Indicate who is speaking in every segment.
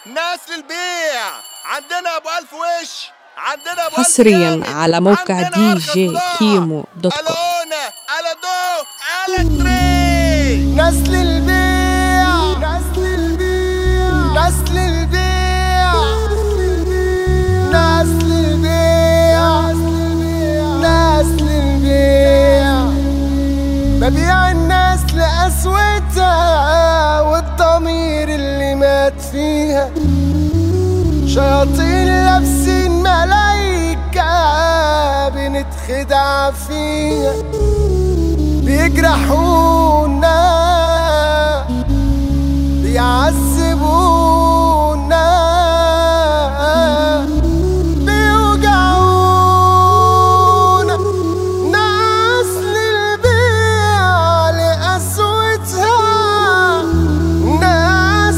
Speaker 1: ناس للبيع عندنا ابو الف وش عندنا ابو ألف
Speaker 2: حصريا
Speaker 1: جامد.
Speaker 2: على موقع
Speaker 1: عندنا
Speaker 2: دي
Speaker 1: أرخص
Speaker 2: جي
Speaker 1: بضاعة.
Speaker 2: كيمو دوت كوم
Speaker 1: الونا على دو على تري
Speaker 3: نسل البيع نسل البيع نسل البيع نسل البيع نسل البيع ببيع الناس لقسوتها والضمير اللي مات فيها شياطين لابسين ملايكة بنتخدع فيها بيجرحونا بيعذبونا بيوجعونا ناس للبيع لقسوتها ناس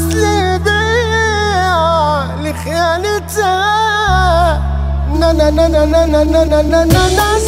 Speaker 3: للبيع لخيانتها نا نا نا نا نا نا نا نا نا نا ناس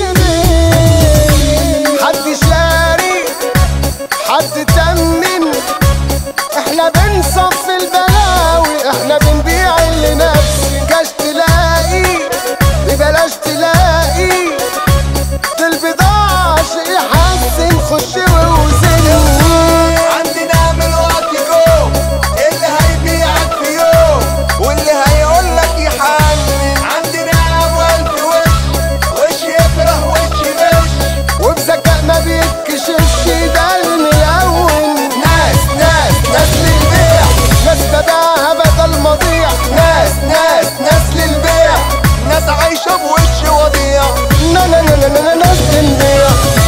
Speaker 3: للبيع حد شاري حد تمن احنا بنصف البلاوي احنا بنبيع اللي نفسي كاش تلاقي ببلاش تلاقي دي البضاعة شيء يحسن خش ووزن
Speaker 1: عندنا من وقت جو اللي هيبيعك في يوم واللي هيقولك يحنن عندنا ابو الف وش وش يفرح وش يبش
Speaker 3: وبذكاء ما بيتكشفش ده الملون ناس ناس ناس للبيع ناس تبعها بدل مضيع
Speaker 1: ناس ناس ناس للبيع ناس عايشة بوش وضيع
Speaker 3: نا نا نا نا نا ناس للبيع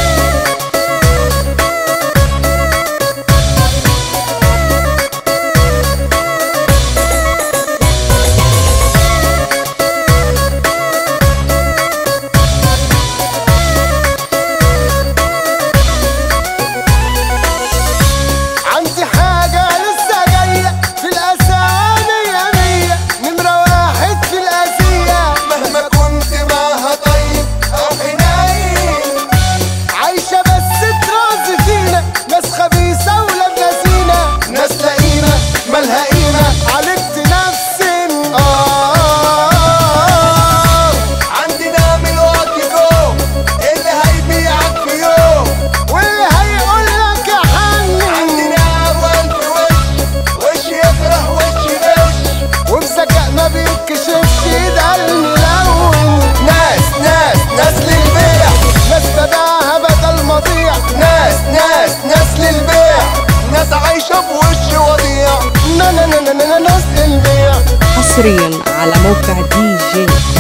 Speaker 3: عندي حاجة لسه جاية في الأسامي يا مية نمرة واحد في الأزية
Speaker 1: مهما كنت معها طيب او حنين
Speaker 3: عايشة بس ترازي فينا ناس خبيثة ولاد لذينة
Speaker 1: ناس لئيمة مالها قيمة
Speaker 3: عالجت نفسي آه
Speaker 1: عندنا من وقت جو اللي هيبيعك في يوم
Speaker 3: واللي هيقول لك يا حنين
Speaker 1: عندنا ابو الف وش وش يفرح وش يبش
Speaker 3: وبذكاء ما بيتكشفش ده الملون
Speaker 1: ناس ناس ناس للبيع
Speaker 3: ناس تبعها بدل مضيع
Speaker 1: ناس ناس ناس للبيع ناس عايشة بوش وضيع
Speaker 3: نا نا نا نا نا ناس للبيع
Speaker 2: حصريا على موقع دي جي